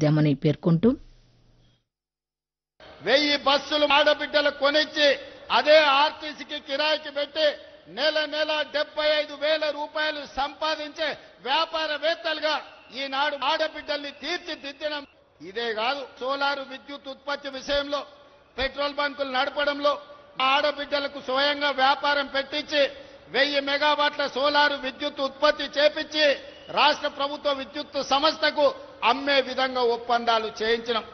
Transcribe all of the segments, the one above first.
తీర్చిదిద్దామని పేర్కొంటూ వెయ్యి బస్సులు ఆడబిడ్డలు కొనిచ్చి అదే ఆర్టీసీకి కిరాయికి పెట్టి నెల నెల డెబ్బై ఐదు వేల రూపాయలు సంపాదించే వ్యాపారవేత్తలుగా ఈనాడు ఆడబిడ్డల్ని తీర్చిదిద్దడం ఇదే కాదు సోలారు విద్యుత్ ఉత్పత్తి విషయంలో పెట్రోల్ బంకులు నడపడంలో ఆడబిడ్డలకు స్వయంగా వ్యాపారం పెట్టించి వెయ్యి మెగావాట్ల సోలారు విద్యుత్ ఉత్పత్తి చేపించి రాష్ట్ర ప్రభుత్వ విద్యుత్ సంస్థకు అమ్మే విధంగా ఒప్పందాలు చేయించడం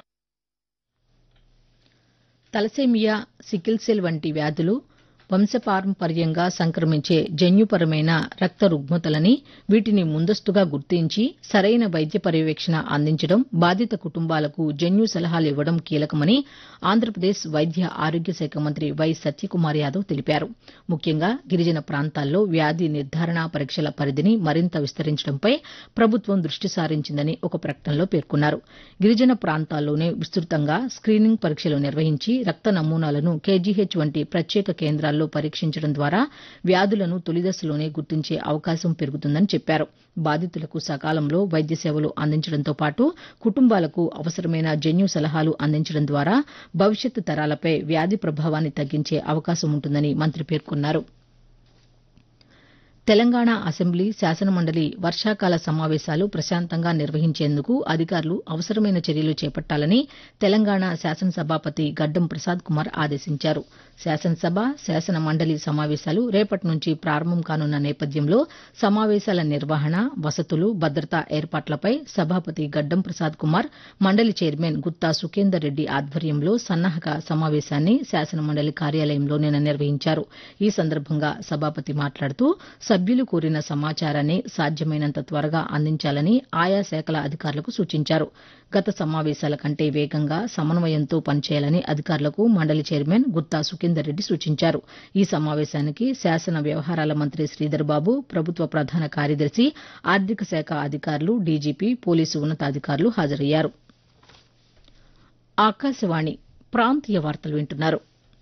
తలసేమియా సికిల్ సెల్ వంటి వ్యాధులు వంశపారంపర్యంగా సంక్రమించే జన్యుపరమైన రక్త రుగ్మతలని వీటిని ముందస్తుగా గుర్తించి సరైన వైద్య పర్యవేక్షణ అందించడం బాధిత కుటుంబాలకు జన్యు సలహాలు ఇవ్వడం కీలకమని ఆంధ్రప్రదేశ్ వైద్య ఆరోగ్య శాఖ మంత్రి వై సత్యకుమార్ యాదవ్ తెలిపారు ముఖ్యంగా గిరిజన ప్రాంతాల్లో వ్యాధి నిర్ధారణ పరీక్షల పరిధిని మరింత విస్తరించడంపై ప్రభుత్వం దృష్టి సారించిందని ఒక ప్రకటనలో పేర్కొన్నారు గిరిజన ప్రాంతాల్లోనే విస్తృతంగా స్క్రీనింగ్ పరీక్షలు నిర్వహించి రక్త నమూనాలను కేజీహెచ్ వంటి ప్రత్యేక కేంద్రాల్లో పరీక్షించడం ద్వారా వ్యాధులను తొలిదశలోనే గుర్తించే అవకాశం పెరుగుతుందని చెప్పారు బాధితులకు సకాలంలో వైద్య సేవలు అందించడంతో పాటు కుటుంబాలకు అవసరమైన జన్యు సలహాలు అందించడం ద్వారా భవిష్యత్తు తరాలపై వ్యాధి ప్రభావాన్ని తగ్గించే అవకాశం ఉంటుందని మంత్రి పేర్కొన్నారు తెలంగాణ అసెంబ్లీ శాసనమండలి వర్షాకాల సమావేశాలు ప్రశాంతంగా నిర్వహించేందుకు అధికారులు అవసరమైన చర్యలు చేపట్టాలని తెలంగాణ శాసనసభాపతి గడ్డం ప్రసాద్ కుమార్ ఆదేశించారు శాసనసభ శాసన మండలి సమావేశాలు రేపటి నుంచి ప్రారంభం కానున్న నేపథ్యంలో సమావేశాల నిర్వహణ వసతులు భద్రతా ఏర్పాట్లపై సభాపతి గడ్డం ప్రసాద్ కుమార్ మండలి చైర్మన్ గుత్తా సుఖేందర్ రెడ్డి ఆధ్వర్యంలో సన్నాహక సమావేశాన్ని శాసనమండలి కార్యాలయంలో నిన్న నిర్వహించారు ఈ సందర్భంగా సభాపతి మాట్లాడుతూ సభ్యులు కోరిన సమాచారాన్ని సాధ్యమైనంత త్వరగా అందించాలని ఆయా శాఖల అధికారులకు సూచించారు గత సమావేశాల కంటే వేగంగా సమన్వయంతో పనిచేయాలని అధికారులకు మండలి చైర్మన్ గుత్తా సుఖేందర్ రెడ్డి సూచించారు ఈ సమావేశానికి శాసన వ్యవహారాల మంత్రి శ్రీధర్ బాబు ప్రభుత్వ ప్రధాన కార్యదర్శి ఆర్థిక శాఖ అధికారులు డీజీపీ పోలీసు ఉన్నతాధికారులు హాజరయ్యారు ఆకాశవాణి ప్రాంతీయ వార్తలు వింటున్నారు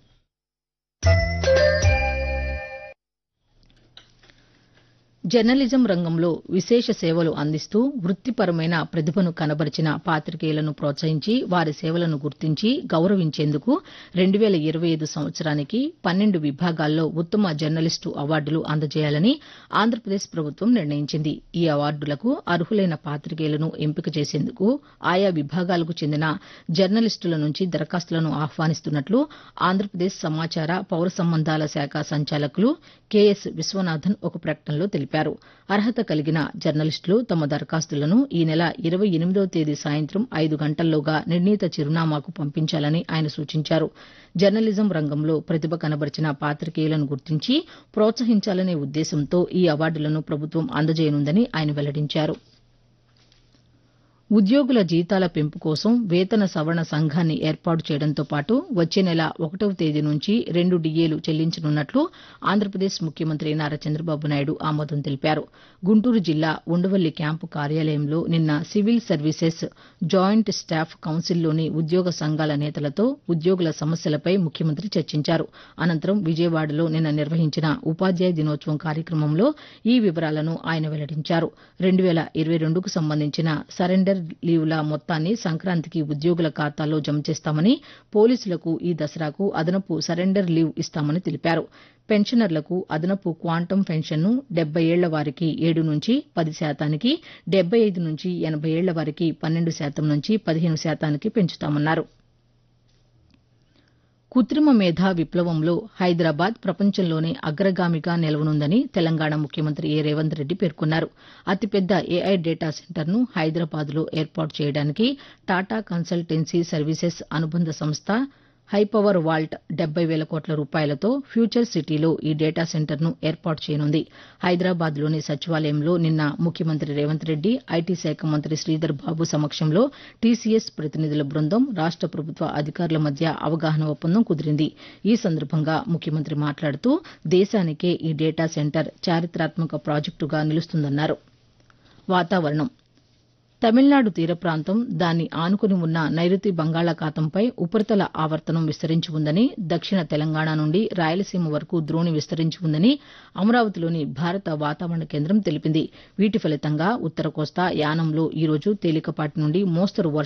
జర్నలిజం రంగంలో విశేష సేవలు అందిస్తూ వృత్తిపరమైన ప్రతిభను కనబరిచిన పాతికేయులను ప్రోత్సహించి వారి సేవలను గుర్తించి గౌరవించేందుకు రెండు వేల ఇరవై ఐదు సంవత్సరానికి పన్నెండు విభాగాల్లో ఉత్తమ జర్నలిస్టు అవార్డులు అందజేయాలని ఆంధ్రప్రదేశ్ ప్రభుత్వం నిర్ణయించింది ఈ అవార్డులకు అర్హులైన పాతికేయులను ఎంపిక చేసేందుకు ఆయా విభాగాలకు చెందిన జర్నలిస్టుల నుంచి దరఖాస్తులను ఆహ్వానిస్తున్నట్లు ఆంధ్రప్రదేశ్ సమాచార పౌర సంబంధాల శాఖ సంచాలకులు కెఎస్ విశ్వనాథన్ ఒక ప్రకటనలో తెలిపారు అర్హత కలిగిన జర్నలిస్టులు తమ దరఖాస్తులను ఈ నెల ఇరవై ఎనిమిదో తేదీ సాయంత్రం ఐదు గంటల్లోగా నిర్ణీత చిరునామాకు పంపించాలని ఆయన సూచించారు జర్నలిజం రంగంలో ప్రతిభ కనబరిచిన పాతికేయులను గుర్తించి ప్రోత్సహించాలనే ఉద్దేశంతో ఈ అవార్డులను ప్రభుత్వం అందజేయనుందని ఆయన వెల్లడించారు ఉద్యోగుల జీతాల పెంపు కోసం వేతన సవరణ సంఘాన్ని ఏర్పాటు చేయడంతో పాటు వచ్చే నెల ఒకటవ తేదీ నుంచి రెండు డిఏలు చెల్లించనున్నట్లు ఆంధ్రప్రదేశ్ ముఖ్యమంత్రి నారా చంద్రబాబు నాయుడు ఆమోదం తెలిపారు గుంటూరు జిల్లా ఉండవల్లి క్యాంపు కార్యాలయంలో నిన్న సివిల్ సర్వీసెస్ జాయింట్ స్టాఫ్ కౌన్సిల్లోని ఉద్యోగ సంఘాల నేతలతో ఉద్యోగుల సమస్యలపై ముఖ్యమంత్రి చర్చించారు అనంతరం విజయవాడలో నిన్న నిర్వహించిన ఉపాధ్యాయ దినోత్సవం కార్యక్రమంలో ఈ వివరాలను ఆయన వెల్లడించారు రెండు వేల ఇరవై రెండుకు సంబంధించిన సరెండర్ లీవుల మొత్తాన్ని సంక్రాంతికి ఉద్యోగుల ఖాతాల్లో జమ చేస్తామని పోలీసులకు ఈ దసరాకు అదనపు సరెండర్ లీవ్ ఇస్తామని తెలిపారు పెన్షనర్లకు అదనపు క్వాంటం పెన్షన్ను డెబ్బై ఏళ్ల వారికి ఏడు నుంచి పది శాతానికి డెబ్బై ఐదు నుంచి ఎనభై ఏళ్ల వారికి పన్నెండు శాతం నుంచి పదిహేను శాతానికి పెంచుతామన్నారు కృత్రిమ మేధా విప్లవంలో హైదరాబాద్ ప్రపంచంలోనే అగ్రగామిగా నిలవనుందని తెలంగాణ ముఖ్యమంత్రి ఏ రేవంత్ రెడ్డి పేర్కొన్నారు అతిపెద్ద ఏఐ డేటా సెంటర్ను హైదరాబాద్లో ఏర్పాటు చేయడానికి టాటా కన్సల్టెన్సీ సర్వీసెస్ అనుబంధ సంస్థ హైపవర్ వాల్ట్ డెబ్బై వేల కోట్ల రూపాయలతో ఫ్యూచర్ సిటీలో ఈ డేటా సెంటర్ను ఏర్పాటు చేయనుంది హైదరాబాద్లోని సచివాలయంలో నిన్న ముఖ్యమంత్రి రేవంత్ రెడ్డి ఐటీ శాఖ మంత్రి శ్రీధర్ బాబు సమక్షంలో టీసీఎస్ ప్రతినిధుల బృందం రాష్ట ప్రభుత్వ అధికారుల మధ్య అవగాహన ఒప్పందం కుదిరింది ఈ సందర్భంగా ముఖ్యమంత్రి మాట్లాడుతూ దేశానికే ఈ డేటా సెంటర్ చారిత్రాత్మక ప్రాజెక్టుగా నిలుస్తుందన్నారు వాతావరణం తమిళనాడు తీర ప్రాంతం దాన్ని ఆనుకుని ఉన్న నైరుతి బంగాళాఖాతంపై ఉపరితల ఆవర్తనం విస్తరించి ఉందని దక్షిణ తెలంగాణ నుండి రాయలసీమ వరకు ద్రోణి విస్తరించి ఉందని అమరావతిలోని భారత వాతావరణ కేంద్రం తెలిపింది వీటి ఫలితంగా ఉత్తర కోస్తా యానంలో ఈ రోజు తేలికపాటి నుండి మోస్తరు